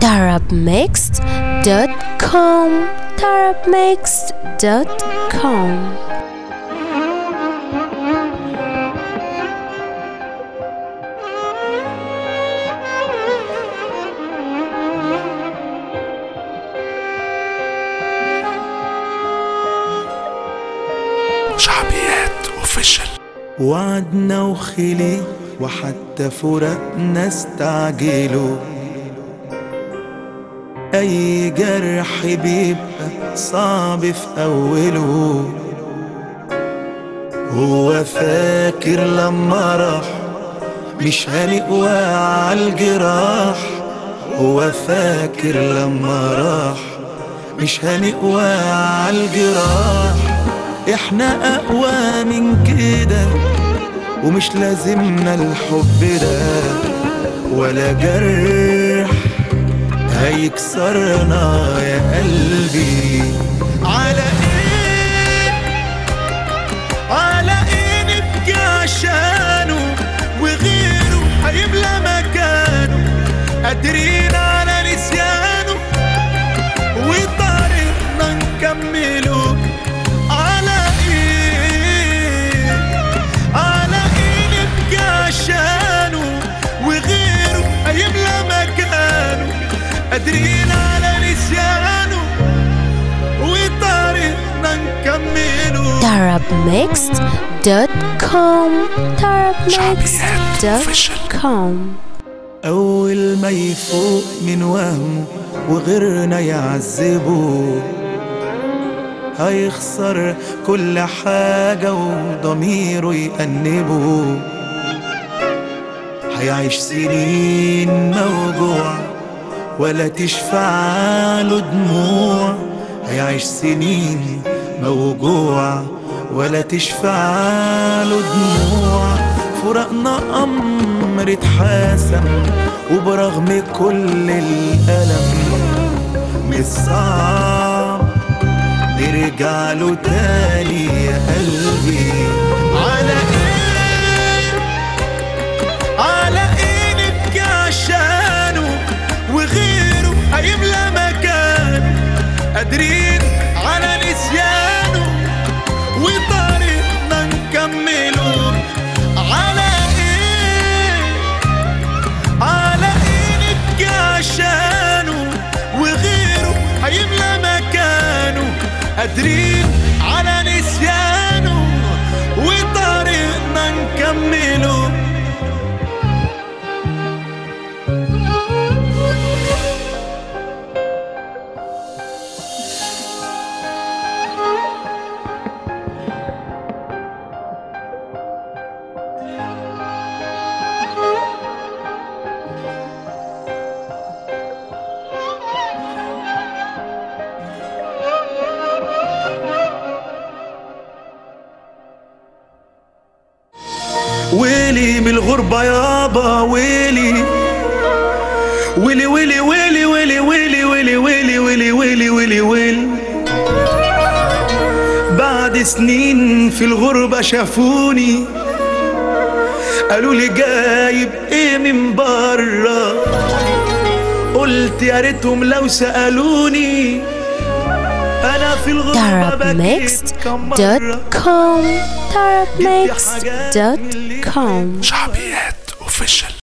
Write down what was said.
darabmixed.com darabmixed.com شعبيات اوفيشال وعدنا وخلي وحتى فرقنا استعجلوا أي جرح بيبقى صعب في أوله هو فاكر لما راح مش هنقوى عالجراح هو فاكر لما راح مش هنقوى عالجراح احنا اقوى من كده ومش لازمنا الحب ده ولا جرح هيكسرنا يا قلبي على ايه على ايه نبكي عشانه وغيره هيملى مكانه قادرين على نسيانه وطريقنا نكمله على ايه على ايه نبكي عشانه وغيره هيملى مكانه قادرين على نسيانه وطريقنا نكمله darabmixed.com darabmixed.com أول ما يفوق من وهمه وغيرنا يعذبه هيخسر كل حاجة وضميره يأنبه هيعيش سنين موجوع ولا تشفع له دموع هيعيش سنين موجوع ولا تشفع له دموع فراقنا أمر اتحاسم وبرغم كل الألم مش صعب نرجع له تاني يا قلبي على ايه على ايه نبكي عشانه وغيره هيملى مكانه قادرين على نسيانه وطريقنا نكمله على ايه على ايه نبكي عشانه وغيره هيملى مكانه قادرين على نسيانه وطريقنا نكمله ويلي من الغربة يابا ويلي ويلي ويلي ويلي ويلي ويلي ويلي ويلي ويلي ويلي ويلي ويلي بعد سنين في الغربة شافوني قالوا لي جايب ايه من برا قلت يا ريتهم لو سألوني انا في الغربة بكيت كم مرة darabmixed.com darabmixed.com شعبيات اوفيشال